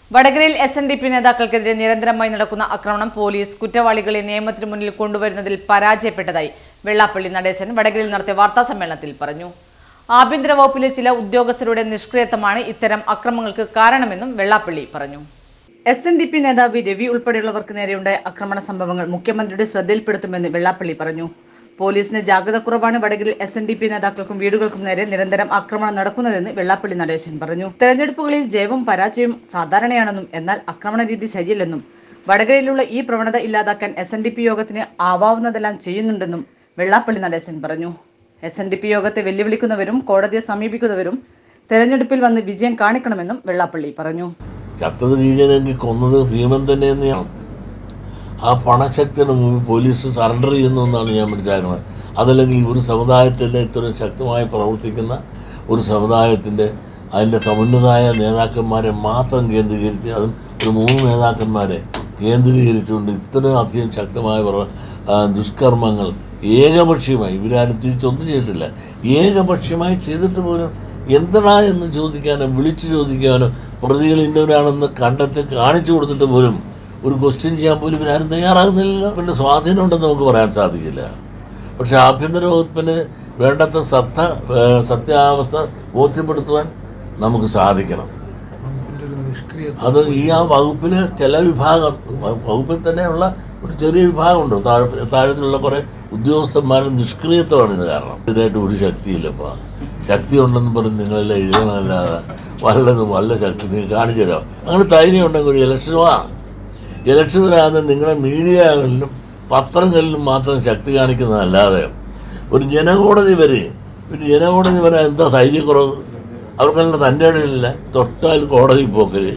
വടകരയിൽ S N D P നേതാക്കൾക്കെതിരെ നിരന്തരമായി നടക്കുന്ന ആക്രമണം പോലീസ് കുറ്റവാളികളെ നിയമത്തിന് മുന്നിൽ കൊണ്ടുവരുന്നതിൽ പരാജയപ്പെട്ടതായി വെള്ളാപ്പള്ളി നടേശൻ വടകരയിൽ നടത്തിയ വാർത്താ സമ്മേളനത്തിൽ പറഞ്ഞു ആഭ്യന്തര വകുപ്പിലെ ചില ഉദ്യോഗസ്ഥരുടെ നിഷ്ക്രിയത്വമാണ് ഇത്തരം അക്രമങ്ങൾക്ക് കാരണമെന്നും വെള്ളാപ്പള്ളി പറഞ്ഞു എസ് എൻ ഡി പി നേതാവ് രവി ഉൾപ്പെടെയുള്ളവർക്ക് നേരെയുണ്ടായ ആക്രമണ സംഭവങ്ങൾ മുഖ്യമന്ത്രിയുടെ ശ്രദ്ധയിൽപ്പെടുത്തുമെന്ന് വെള്ളാപ്പള്ളി പറഞ്ഞു പോലീസിന് ജാഗ്രത കുറവാണ് വടകരയിൽ എസ് എൻ ഡി പി നേതാക്കൾക്കും വീടുകൾക്കും നേരെ നിരന്തരം ആക്രമണം നടക്കുന്നതെന്ന് വെള്ളാപ്പള്ളി നടേശൻ പറഞ്ഞു തെരഞ്ഞെടുപ്പുകളിൽ ജയവും പരാജയവും സാധാരണയാണെന്നും എന്നാൽ ആക്രമണ രീതി ശരിയല്ലെന്നും വടകരയിലുള്ള ഈ പ്രവണത ഇല്ലാതാക്കാൻ എസ് എൻ ഡി പി യോഗത്തിന് ആവാവുന്നതെല്ലാം ചെയ്യുന്നുണ്ടെന്നും വെള്ളാപ്പള്ളി നടേശൻ പറഞ്ഞു എസ് എൻ ഡി പി യോഗത്തെ വെല്ലുവിളിക്കുന്നവരും കോടതിയെ സമീപിക്കുന്നവരും തെരഞ്ഞെടുപ്പിൽ വന്ന് വിജയം കാണിക്കണമെന്നും വെള്ളാപ്പള്ളി പറഞ്ഞു ചത്തത് കീഴനെങ്കിൽ കൊന്നത് ഭീമൻ തന്നെ തന്നെയാണ് ആ പണശക്തിയുടെ മുമ്പിൽ പോലീസ് സറണ്ടർ ചെയ്യുന്നു എന്നാണ് ഞാൻ മനസ്സിലാക്കുന്നത് അതല്ലെങ്കിൽ ഒരു സമുദായത്തിൻ്റെ ഇത്രയും ശക്തമായി പ്രവർത്തിക്കുന്ന ഒരു സമുദായത്തിൻ്റെ അതിൻ്റെ സമുന്നതായ നേതാക്കന്മാരെ മാത്രം കേന്ദ്രീകരിച്ച് അതും ഒരു മൂന്ന് നേതാക്കന്മാരെ കേന്ദ്രീകരിച്ചുകൊണ്ട് ഇത്രയും അധികം ശക്തമായ പ്ര- ആ, ദുഷ്കർമ്മങ്ങൾ ഏകപക്ഷീയമായി ഇവരാരും തിരിച്ചൊന്നും ചെയ്തിട്ടില്ല ഏകപക്ഷീയമായി ചെയ്തിട്ട് പോലും എന്തടാ എന്ന് ചോദിക്കാനോ വിളിച്ചു ചോദിക്കാനോ പ്രതികൾ ഇന്നവരാണെന്ന് കണ്ടെത്തി കാണിച്ചു കൊടുത്തിട്ട് പോലും ഒരു ക്വസ്റ്റ്യൻ ചെയ്യാൻ പോലും ഇവരാരും തയ്യാറാകുന്നില്ല പിന്നെ സ്വാധീനം ഉണ്ടെന്ന് നമുക്ക് പറയാൻ സാധിക്കില്ല പക്ഷെ ആഭ്യന്തര വകുപ്പിന് വേണ്ടത്ര ശ്രദ്ധ ഏഹ്, സത്യാവസ്ഥ ബോധ്യപ്പെടുത്തുവാൻ നമുക്ക് സാധിക്കണം അത് ഈ ആ വകുപ്പിൽ ചില വിഭാഗം വ- വകുപ്പിൽ തന്നെയുള്ള ഒരു ചെറിയ വിഭാഗമുണ്ട് താഴെ താഴത്തിലുള്ള കുറേ ഉദ്യോഗസ്ഥന്മാരുടെ നിഷ്ക്രിയത്വമാണ് ഇത് കാരണം ഇതിനായിട്ട് ഒരു ശക്തിയില്ലപ്പോൾ ശക്തി ഉണ്ടെന്ന് പറഞ്ഞ് നിങ്ങളെല്ലാം എഴുതണമല്ലാതെ വല്ലത് വല്ല ശക്തി നിങ്ങൾ കാണിച്ചു തരാം അങ്ങനെ ധൈര്യം ഉണ്ടെങ്കിൽ ഒരു ഇലക്ഷൻ വാ ഇലക്ഷൻ വരാതെ നിങ്ങളുടെ മീഡിയകളിലും പത്രങ്ങളിലും മാത്രം ശക്തി കാണിക്കുന്നതല്ലാതെ ഒരു ജനകോടതി വരെ ഒരു ജനകോടതി വരെ എന്താ ധൈര്യക്കുറവ് അവർക്കെല്ലാം തൻ്റെ ഇടയിലില്ല തൊട്ടാൽ കോടതി പോക്കല്